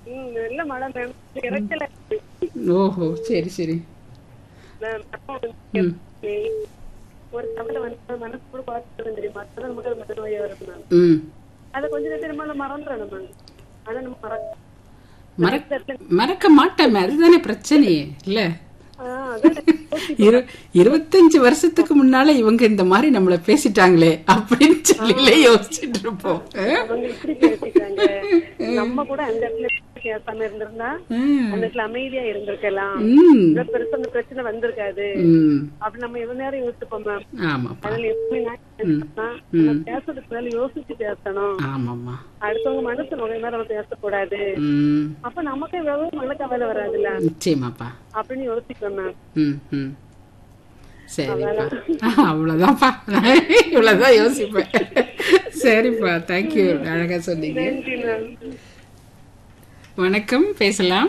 ம், நல்ல மழை மேம் இறக்கல ஓஹோ சரி சரி மேம், ம் ஒரு தமிழ வந்து மனசு கூட பார்த்துட்டு தெரியுமா அதான் நமக்கு அது மத நோயா இருக்கு மேம் ம் அதை கொஞ்ச நேரத்தில் நம்ம மறந்துடணும் மேம் அதை நம்ம மறக்க மறக்க மறக்க மாட்டேன் அதுதானே பிரச்சனையே இல்ல ஆ, அதான் இரு இருபத்தஞ்சு வருஷத்துக்கு முன்னால இவங்க இந்த மாதிரி நம்மள பேசிட்டாங்களே அப்படின்னு சொல்லில யோசிச்சுட்டு இருப்போம் ஆ? அவங்க இப்படி பேசிட்டாங்க நம்ம கூட அந்த இடத்துல பேசாம இருந்திருந்தா ம். அந்த இடத்துல அமைதியா இருந்திருக்கலாம் ம் இவ்வளவு பெருசா அந்த பிரச்சனை வந்திருக்காது ம் அப்படி நம்ம எவ்வளவு நேரம் யோசிப்போம் மேம் ஆமாப்பா அதுல எப்படி நான் பேசணும்னா, நம்ம பேசுறதுக்கு மேல யோசிச்சு பேசணும் ஆமாம்மா அடுத்தவங்க மனசு நோய் மாதிரி நம்ம பேசக்கூடாது ம் அப்ப நமக்கு எவ்வளவு மனக்கவலை வராதுல்ல நிச்சயமாப்பா அப்படின்னு யோசிப்பேன் மேம் ம் ம் சரிப்பா அவ்வளோதான்ப்பா இவ்வளோதான் யோசிப்பேன் சரிப்பா தேங்க்யூ அழகா சொன்னீங்க நன்றி மேம் வணக்கம் பேசலாம்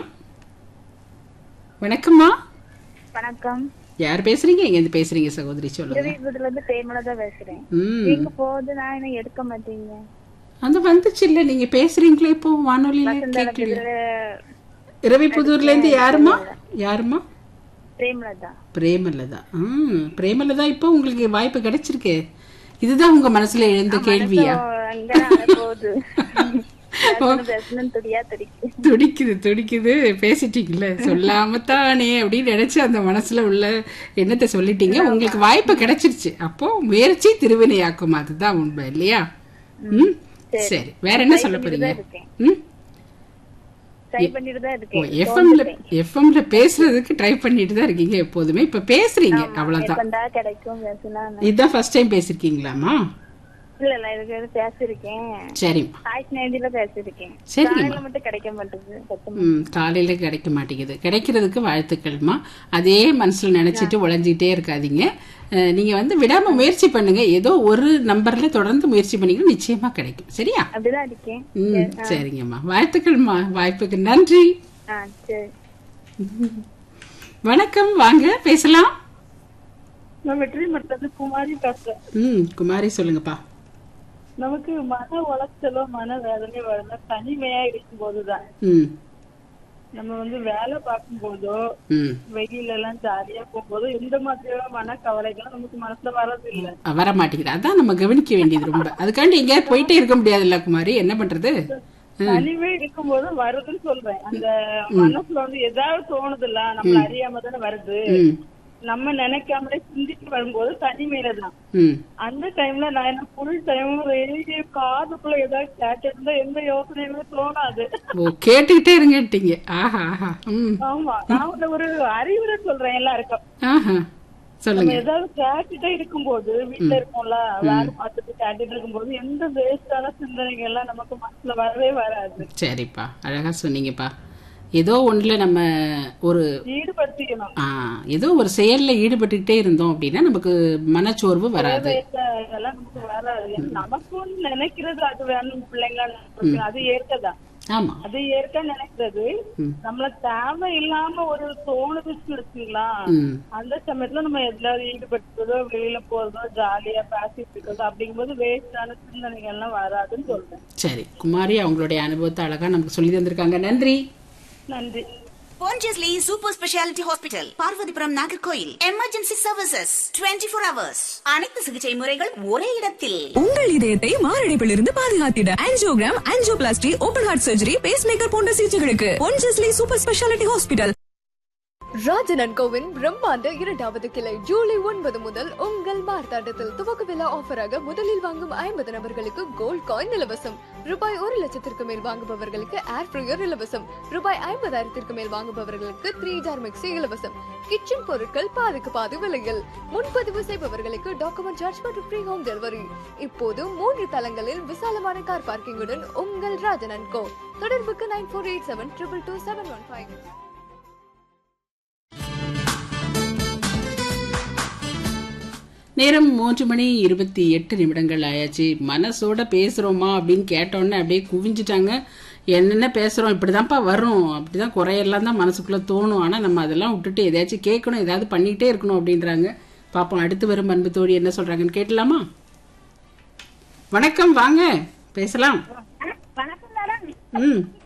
வணக்கம்மா வணக்கம் யார் பேசுறீங்க எங்கேருந்து பேசுறீங்க சகோதரி சொல்லுங்க திருவிபுரத்துல இருந்து பிரேமலதா பேசுறேன் ம் எங்க போகுது நான் என்ன எடுக்க மாட்டீங்க அந்த வந்துச்சு இல்ல நீங்க பேசுறீங்களே இப்போ வானொலியில கேட்கலையா இரவிப்புதூர்ல இருந்து யாருமா யாருமா பிரேமலதா பிரேமலதா ம் பிரேமலதா இப்போ உங்களுக்கு வாய்ப்பு கிடைச்சிருக்கு இதுதான் உங்க மனசுல எழுந்த கேள்வியா அங்க போகுது பேசணும், பேசணும் துடியா துடிக்கு துடிக்குது துடிக்குது பேசிட்டீங்கல்ல சொல்லாம தானே அப்படின்னு நினைச்சு அந்த மனசுல உள்ள எண்ணத்தை சொல்லிட்டீங்க உங்களுக்கு வாய்ப்பு கிடைச்சிருச்சு அப்போ முயற்சி திருவினையாக்கும் அதுதான் உண்மை இல்லையா ம் சரி வேற என்ன சொல்ல போறீங்க இருக்கேன் ம் ட்ரை பண்ணிட்டு தான் இருக்கேன் எஃப்எம்ல எஃப்எம்ல பேசுறதுக்கு ட்ரை பண்ணிட்டு தான் இருக்கீங்க எப்போதுமே இப்ப பேசுறீங்க அவ்வளவுதான் எப்பண்டா கிடைக்கும் பேசினா இதுதான் ஃபர்ஸ்ட் டைம் பேசிருக்கீங்களாமா இல்ல இல்ல இதுக்கு பேசிருக்கேன் சரிம்மா ஆயிரத்தி நைன்டில பேசிருக்கேன் சரிங்கம்மா காலையில மட்டும் கிடைக்க மாட்டேங்குது பத்து ம் காலையில கிடைக்க மாட்டேங்குது கிடைக்கிறதுக்கு வாழ்த்துக்கள்மா அதே மனசுல நினைச்சிட்டு உழைஞ்சிட்டே இருக்காதீங்க அஹ், நீங்க வந்து விடாம முயற்சி பண்ணுங்க ஏதோ ஒரு நம்பர்ல தொடர்ந்து முயற்சி பண்ணீங்கன்னா நிச்சயமா கிடைக்கும் சரியா அப்படிதான் இருக்கேன் ம் சரிங்கம்மா வாழ்த்துக்கள்மா வாய்ப்புக்கு நன்றி ஆ சரி வணக்கம் வாங்க பேசலாம் நான் வெற்றி மட்டது குமாரி பேசுறேன் ம் குமாரி சொல்லுங்கப்பா நமக்கு மன உளைச்சலோ மன வேதனையோ வருது தனிமையா இருக்கும் போதுதான் ம் நம்ம வந்து வேலை பார்க்கும் போதோ ம் வெயில எல்லாம் ஜாலியா போகும்போதோ எந்த மாதிரியான மன கவலைகளும் நமக்கு மனசுல வர்றது இல்ல வர மாட்டேங்குது அதான் நம்ம கவனிக்க வேண்டியது ரொம்ப அதுக்காண்டி எங்கேயாவது போயிட்டே இருக்க முடியாதுல்ல குமாரி என்ன பண்றது தனிமே இருக்கும்போது வருதுன்னு சொல்றேன் அந்த மனசுல வந்து ஏதாவது தோணுதுல்ல நம்ம அறியாம தானே வருது ம் நம்ம நினைக்காமலே சிந்திச்சு வரும்போது தனிமையில தான் ம் அந்த டைம்ல நான் என்ன ஃபுல் டைம் ரேடியோ காதுக்குள்ள ஏதாவது கேட்டிருந்தா எந்த யோசனையுமே தோணாது ஓ கேட்டுக்கிட்டே இருங்கட்டீங்க ஆஹா ஆஹா ம் ஆமா நான் வந்து ஒரு அறிவுரை சொல்றேன் எல்லாருக்கும் ஆஹா சொல்லுங்க நம்ம ஏதாவது கேட்டுட்டே இருக்கும்போது வீட்டுல இருக்கோம்ல வேலை பார்த்துட்டு கேட்டுட்டு இருக்கும்போது எந்த வேஸ்டான சிந்தனைகள் எல்லாம் நமக்கு மனசுல வரவே வராது சரிப்பா அழகா சொன்னீங்கப்பா ஏதோ ஒண்ணுல நம்ம ஒரு ஈடுபடுத்திக்கணும் ஆ, ஏதோ ஒரு செயல்ல ஈடுபட்டுக்கிட்டே இருந்தோம் அப்படின்னா நமக்கு மனச்சோர்வு வராது வேஸ்டா இதெல்லாம் நமக்கு வராது நமக்கும் நினைக்கிறது அது வேணும் பிள்ளைங்களா நினைக்கிறது, அது ஏற்கதான் ஆமா அது ஏற்க நினைக்கிறது ம். நம்மள தேவை இல்லாம ஒரு தோணுதுன்னு இருக்குங்களா ம் அந்த சமயத்துல நம்ம எல்லாரும் ஈடுபட்டுறதோ வெளியில போறதோ ஜாலியா பேசிட்டு இருக்கிறதோ அப்படிங்கும்போது வேஸ்டான சிந்தனைகள் எல்லாம் வராதுன்னு சொல்றேன் சரி குமாரி அவங்களுடைய அனுபவத்தை அழகா நமக்கு சொல்லி தந்திருக்காங்க நன்றி நன்றி Pondicherry Super Speciality Hospital, Parvathipuram Nagercoil emergency services 24 four hours அனைத்து சிகிச்சை முறைகள் ஒரே இடத்தில் உங்கள் இதயத்தை மாரடைப்பிலிருந்து பாதுகாத்திட angiogram angioplasty open heart surgery pacemaker போன்ற சிகிச்சைகளுக்கு Ponjesly super speciality hospital Rajanan கோவின் பிரம்மாண்ட இரண்டாவது கிளை ஜூலை ஒன்பது முதல் உங்கள் மார்த்தாண்டத்தில் துவக்க விழா ஆஃபராக முதலில் வாங்கும் ஐம்பது நபர்களுக்கு கோல்ட் காயின் இலவசம் ரூபாய் ஒரு லட்சத்திற்கு மேல் வாங்குபவர்களுக்கு ஏர் ஃப்ரையர் இலவசம் ரூபாய் ஐம்பதாயிரத்திற்கு மேல் வாங்குபவர்களுக்கு த்ரீ ஜார் மிக்சி இலவசம் கிச்சன் பொருட்கள் பாதிக்கு பாதி விலையில் முன்பதிவு செய்பவர்களுக்கு டாக்குமெண்ட் சார்ஜ் மற்றும் ஃப்ரீ ஹோம் டெலிவரி இப்போது மூன்று தளங்களில் விசாலமான கார் பார்க்கிங்குடன் உங்கள் ராஜனன் கோ தொடர்புக்கு nine four eight seven triple two seven one five நேரம் மூன்று மணி இருபத்தி எட்டு நிமிடங்கள் ஆயாச்சு மனசோட பேசுறோமா அப்படின்னு கேட்டோன்னே அப்படியே குவிஞ்சிட்டாங்க என்னென்ன பேசுறோம் இப்படிதான்ப்பா வரும் அப்படிதான் குறையெல்லாம் தான் மனசுக்குள்ள தோணும் ஆனா நம்ம அதெல்லாம் விட்டுட்டு எதையாச்சும் கேட்கணும் ஏதாவது பண்ணிக்கிட்டே இருக்கணும் அப்படின்றாங்க பாப்போம் அடுத்து வரும் அன்பு தோழி என்ன சொல்றாங்கன்னு கேட்டலாமா வணக்கம் வாங்க பேசலாம் வணக்கம் மேடம் ம்